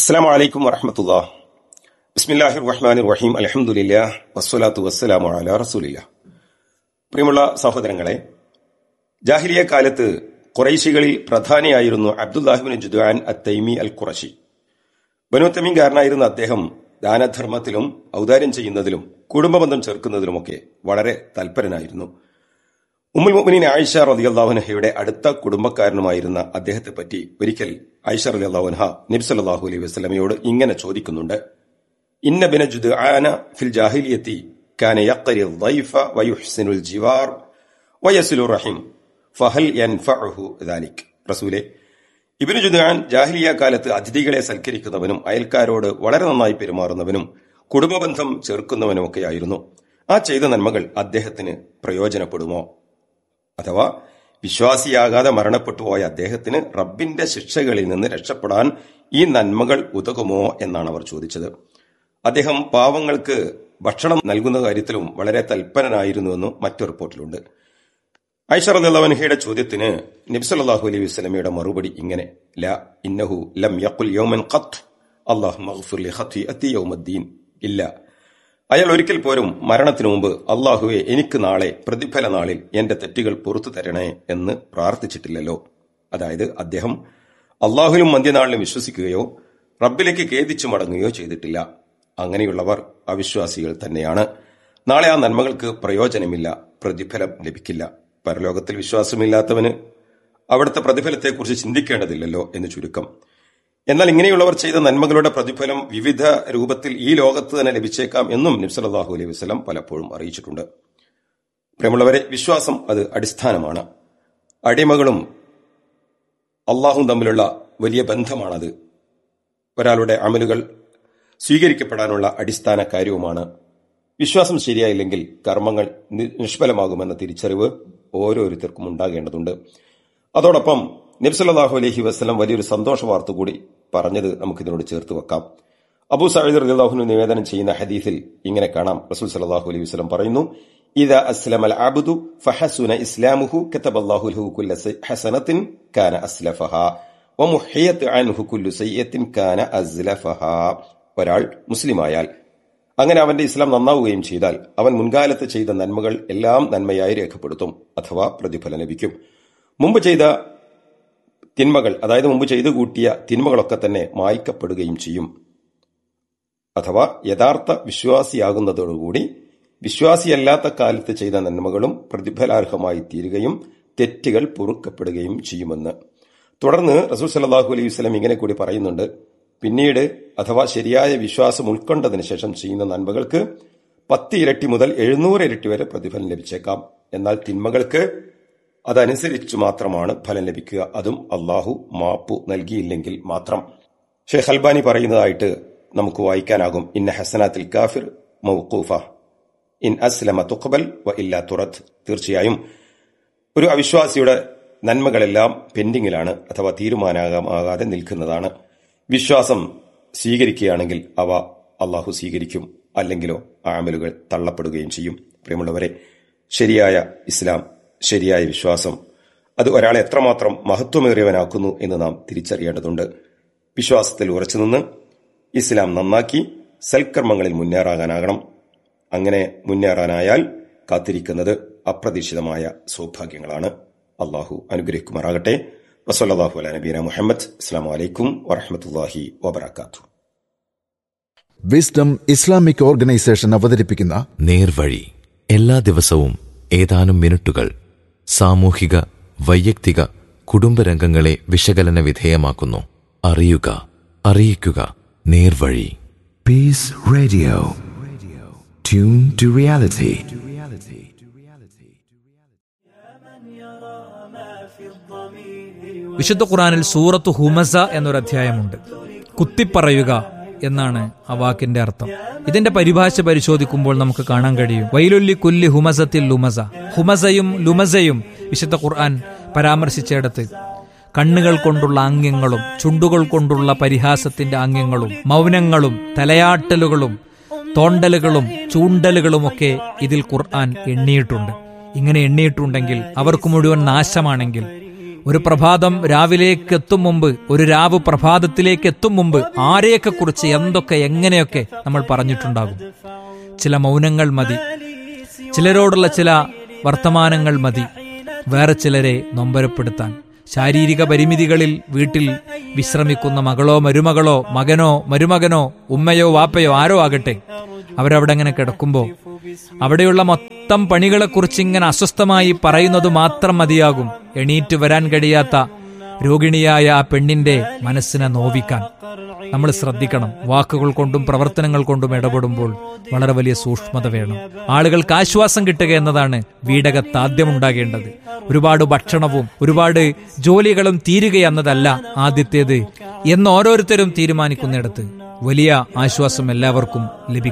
അസ്സാം വലൈക്കും വറഹമത്തുള്ള ബിസ്മില്ലാഹി റഹ്മാൻ റഹീം അലഹമുല്ല വസ്സലാത്തു വസ്സലാമു അല റസൂലില്ല പ്രിയമുള്ള സഹോദരങ്ങളെ ജാഹിലിയ കാലത്ത് ഖുറൈശികളിൽ പ്രധാനിയായിരുന്നു അബ്ദുല്ലാഹിബിൻ ജുദ്വാൻ അത്തൈമി അൽ ഖുറശി ബനു തമീംകാരനായിരുന്ന അദ്ദേഹം ദാനധർമ്മത്തിലും ഔദാര്യം ചെയ്യുന്നതിലും കുടുംബബന്ധം ചേർക്കുന്നതിലുമൊക്കെ വളരെ തൽപരനായിരുന്നു ഉമ്മുൽ മുഅ്മിനീൻ ആയിഷ റളിയല്ലാഹുൻഹയുടെ അടുത്ത കുടുംബക്കാരനുമായിരുന്ന അദ്ദേഹത്തെ പറ്റി ഒരിക്കൽ ആയിഷ റളിയല്ലാഹുൻഹ നബി സല്ലല്ലാഹു അലൈഹി വസല്ലമയോട് ഇങ്ങനെ ചോദിക്കുന്നുണ്ട് ഇന്ന ബിന ജുദ്ആന ഫിൽ ജാഹിലിയത്തി കാന യഖരി الضيف ويحسن الجوار ويصل الرحم ഫഹൽ യൻഫഉഹു ذلك റസൂലേ ഇബ്നു ജുദ്ആൻ ജാഹിലിയ കാലത്ത് അതിഥികളെ സൽക്കരിക്കുന്നവനും അയൽക്കാരോട് വളരെ നന്നായി പെരുമാറുന്നവനും കുടുംബബന്ധം ചേർക്കുന്നവനുമൊക്കെയായിരുന്നു ആ ചെയ്ത നന്മകൾ അദ്ദേഹത്തിന് പ്രയോജനപ്പെടുമോ അഥവാ വിശ്വാസിയാകാതെ മരണപ്പെട്ടു പോയ അദ്ദേഹത്തിന് റബ്ബിന്റെ ശിക്ഷകളിൽ നിന്ന് രക്ഷപ്പെടാൻ ഈ നന്മകൾ ഉതകുമോ എന്നാണ് അവർ ചോദിച്ചത് അദ്ദേഹം പാവങ്ങൾക്ക് ഭക്ഷണം നൽകുന്ന കാര്യത്തിലും വളരെ തൽപരനായിരുന്നുവെന്നും മറ്റു റിപ്പോർട്ടിലുണ്ട് ഐഷർ അള്ളവൻഹയുടെ ചോദ്യത്തിന് നബ്സല്ലാഹു അലൈഹി വസ്ലമയുടെ മറുപടി ഇങ്ങനെ ല ഇന്നഹു ലം യഖുൽ യൗമൻ ഖത്ത് അല്ലാഹു മഗ്ഫിർ ലി ഖത്തിഅത്തി യൗമദ്ദീൻ ഇല്ല അയാൾ ഒരിക്കൽ പോലും മരണത്തിനു മുമ്പ് അള്ളാഹുവെ എനിക്ക് നാളെ പ്രതിഫല നാളിൽ എന്റെ തെറ്റുകൾ പുറത്തു തരണേ എന്ന് പ്രാർത്ഥിച്ചിട്ടില്ലല്ലോ അതായത് അദ്ദേഹം അള്ളാഹുലും മന്ത്യനാളിലും വിശ്വസിക്കുകയോ റബ്ബിലേക്ക് ഖേദിച്ചു മടങ്ങുകയോ ചെയ്തിട്ടില്ല അങ്ങനെയുള്ളവർ അവിശ്വാസികൾ തന്നെയാണ് നാളെ ആ നന്മകൾക്ക് പ്രയോജനമില്ല പ്രതിഫലം ലഭിക്കില്ല പരലോകത്തിൽ വിശ്വാസമില്ലാത്തവന് അവിടുത്തെ പ്രതിഫലത്തെക്കുറിച്ച് ചിന്തിക്കേണ്ടതില്ലല്ലോ എന്ന് ചുരുക്കം എന്നാൽ ഇങ്ങനെയുള്ളവർ ചെയ്ത നന്മകളുടെ പ്രതിഫലം വിവിധ രൂപത്തിൽ ഈ ലോകത്ത് തന്നെ ലഭിച്ചേക്കാം എന്നും നിബ്സലാഹു അലൈഹി വസ്ലം പലപ്പോഴും അറിയിച്ചിട്ടുണ്ട് പ്രിയമുള്ളവരെ വിശ്വാസം അത് അടിസ്ഥാനമാണ് അടിമകളും അള്ളാഹും തമ്മിലുള്ള വലിയ ബന്ധമാണത് ഒരാളുടെ അമലുകൾ സ്വീകരിക്കപ്പെടാനുള്ള അടിസ്ഥാന കാര്യവുമാണ് വിശ്വാസം ശരിയായില്ലെങ്കിൽ കർമ്മങ്ങൾ നിഷ്ഫലമാകുമെന്ന തിരിച്ചറിവ് ഓരോരുത്തർക്കും ഉണ്ടാകേണ്ടതുണ്ട് അതോടൊപ്പം നബ്സല്ലാഹു അലഹി വസ്ലം വലിയൊരു സന്തോഷ വാർത്ത കൂടി പറഞ്ഞത് നമുക്കിതിനോട് ചേർത്ത് വെക്കാം അബൂ സയ്യിദ് റലിഹുനു നിവേദനം ചെയ്യുന്ന ഹദീസിൽ ഇങ്ങനെ കാണാം റസൂൽ സലാഹു അലൈഹി വസ്ലം പറയുന്നു إذا أسلم العبد فحسن إسلامه كتب الله له كل حسنة كان أسلفها ومحيت عنه كل سيئة كان أزلفها ഒരാൾ മുസ്ലിമായാൽ അങ്ങനെ അവന്റെ ഇസ്ലാം നന്നാവുകയും ചെയ്താൽ അവൻ മുൻകാലത്ത് ചെയ്ത നന്മകൾ എല്ലാം നന്മയായി രേഖപ്പെടുത്തും അഥവാ പ്രതിഫലം ലഭിക്കും മുമ്പ് ചെയ്ത തിന്മകൾ അതായത് മുമ്പ് ചെയ്തു കൂട്ടിയ തിന്മകളൊക്കെ തന്നെ മായ്ക്കപ്പെടുകയും ചെയ്യും അഥവാ യഥാർത്ഥ വിശ്വാസിയാകുന്നതോടുകൂടി വിശ്വാസിയല്ലാത്ത കാലത്ത് ചെയ്ത നന്മകളും പ്രതിഫലാർഹമായി തീരുകയും തെറ്റുകൾ പൊറുക്കപ്പെടുകയും ചെയ്യുമെന്ന് തുടർന്ന് റസൂൽ സല്ലാഹു അലൈഹി വസ്ലം ഇങ്ങനെ കൂടി പറയുന്നുണ്ട് പിന്നീട് അഥവാ ശരിയായ വിശ്വാസം ഉൾക്കൊണ്ടതിന് ശേഷം ചെയ്യുന്ന നന്മകൾക്ക് പത്ത് ഇരട്ടി മുതൽ എഴുന്നൂറ് ഇരട്ടി വരെ പ്രതിഫലം ലഭിച്ചേക്കാം എന്നാൽ തിന്മകൾക്ക് അതനുസരിച്ചു മാത്രമാണ് ഫലം ലഭിക്കുക അതും അള്ളാഹു മാപ്പു നൽകിയില്ലെങ്കിൽ മാത്രം ഷെയ്ഖ് അൽബാനി പറയുന്നതായിട്ട് നമുക്ക് വായിക്കാനാകും ഇന്ന ഹസനാത്തിൽ കാഫിർ മൗക്കൂഫ ഇൻ അസ്ലമ തുഖബൽ വ ഇല്ല തുറത്ത് തീർച്ചയായും ഒരു അവിശ്വാസിയുടെ നന്മകളെല്ലാം പെൻഡിങ്ങിലാണ് അഥവാ തീരുമാനമാകാതെ നിൽക്കുന്നതാണ് വിശ്വാസം സ്വീകരിക്കുകയാണെങ്കിൽ അവ അള്ളാഹു സ്വീകരിക്കും അല്ലെങ്കിലോ ആമലുകൾ തള്ളപ്പെടുകയും ചെയ്യും പ്രിയമുള്ളവരെ ശരിയായ ഇസ്ലാം ശരിയായ വിശ്വാസം അത് ഒരാളെ എത്രമാത്രം മഹത്വമേറിയവനാക്കുന്നു എന്ന് നാം തിരിച്ചറിയേണ്ടതുണ്ട് വിശ്വാസത്തിൽ ഉറച്ചുനിന്ന് ഇസ്ലാം നന്നാക്കി സൽക്കർമ്മങ്ങളിൽ മുന്നേറാകാനാകണം അങ്ങനെ മുന്നേറാനായാൽ കാത്തിരിക്കുന്നത് അപ്രതീക്ഷിതമായ സൗഭാഗ്യങ്ങളാണ് അള്ളാഹു അനുഗ്രഹിക്കുമാറാകട്ടെ വസല്ലാഹു അല നബീന മുഹമ്മദ് അസ്സാം വലൈക്കും വറഹമത്തല്ലാഹി വബർക്കാത്തു വിസ്ഡം ഇസ്ലാമിക് ഓർഗനൈസേഷൻ അവതരിപ്പിക്കുന്ന നേർവഴി എല്ലാ ദിവസവും ഏതാനും മിനിറ്റുകൾ സാമൂഹിക വൈയക്തിക കുടുംബരംഗങ്ങളെ വിശകലന വിധേയമാക്കുന്നു അറിയുക അറിയിക്കുക നേർവഴി Peace Radio. Tune to reality. വിശുദ്ധ ഖുറാനിൽ സൂറത്ത് ഹുമസ എന്നൊരു അധ്യായമുണ്ട് കുത്തിപ്പറയുക എന്നാണ് ആ വാക്കിന്റെ അർത്ഥം ഇതിന്റെ പരിഭാഷ പരിശോധിക്കുമ്പോൾ നമുക്ക് കാണാൻ കഴിയും വൈലുല്ലി കുല്ലി ഹുമസത്തിൽ ലുമസ ഹുമസയും ലുമസയും വിശുദ്ധ ഖുർആൻ പരാമർശിച്ചിടത്ത് കണ്ണുകൾ കൊണ്ടുള്ള ആംഗ്യങ്ങളും ചുണ്ടുകൾ കൊണ്ടുള്ള പരിഹാസത്തിന്റെ ആംഗ്യങ്ങളും മൗനങ്ങളും തലയാട്ടലുകളും തോണ്ടലുകളും ചൂണ്ടലുകളുമൊക്കെ ഇതിൽ ഖുർആൻ എണ്ണിയിട്ടുണ്ട് ഇങ്ങനെ എണ്ണിയിട്ടുണ്ടെങ്കിൽ അവർക്ക് മുഴുവൻ നാശമാണെങ്കിൽ ഒരു പ്രഭാതം രാവിലേക്ക് എത്തും മുമ്പ് ഒരു രാവ് പ്രഭാതത്തിലേക്ക് എത്തും മുമ്പ് ആരെയൊക്കെ കുറിച്ച് എന്തൊക്കെ എങ്ങനെയൊക്കെ നമ്മൾ പറഞ്ഞിട്ടുണ്ടാകും ചില മൗനങ്ങൾ മതി ചിലരോടുള്ള ചില വർത്തമാനങ്ങൾ മതി വേറെ ചിലരെ നൊമ്പരപ്പെടുത്താൻ ശാരീരിക പരിമിതികളിൽ വീട്ടിൽ വിശ്രമിക്കുന്ന മകളോ മരുമകളോ മകനോ മരുമകനോ ഉമ്മയോ വാപ്പയോ ആരോ ആകട്ടെ അവരവിടെ അങ്ങനെ കിടക്കുമ്പോൾ അവിടെയുള്ള മൊത്തം പണികളെക്കുറിച്ച് ഇങ്ങനെ അസ്വസ്ഥമായി പറയുന്നത് മാത്രം മതിയാകും എണീറ്റ് വരാൻ കഴിയാത്ത രോഗിണിയായ ആ പെണ്ണിന്റെ മനസ്സിനെ നോവിക്കാൻ നമ്മൾ ശ്രദ്ധിക്കണം വാക്കുകൾ കൊണ്ടും പ്രവർത്തനങ്ങൾ കൊണ്ടും ഇടപെടുമ്പോൾ വളരെ വലിയ സൂക്ഷ്മത വേണം ആളുകൾക്ക് ആശ്വാസം കിട്ടുക എന്നതാണ് വീടകത്ത് ആദ്യം ഉണ്ടാകേണ്ടത് ഒരുപാട് ഭക്ഷണവും ഒരുപാട് ജോലികളും തീരുക എന്നതല്ല ആദ്യത്തേത് എന്ന് ഓരോരുത്തരും തീരുമാനിക്കുന്നിടത്ത് വലിയ ആശ്വാസം എല്ലാവർക്കും ലഭിക്കും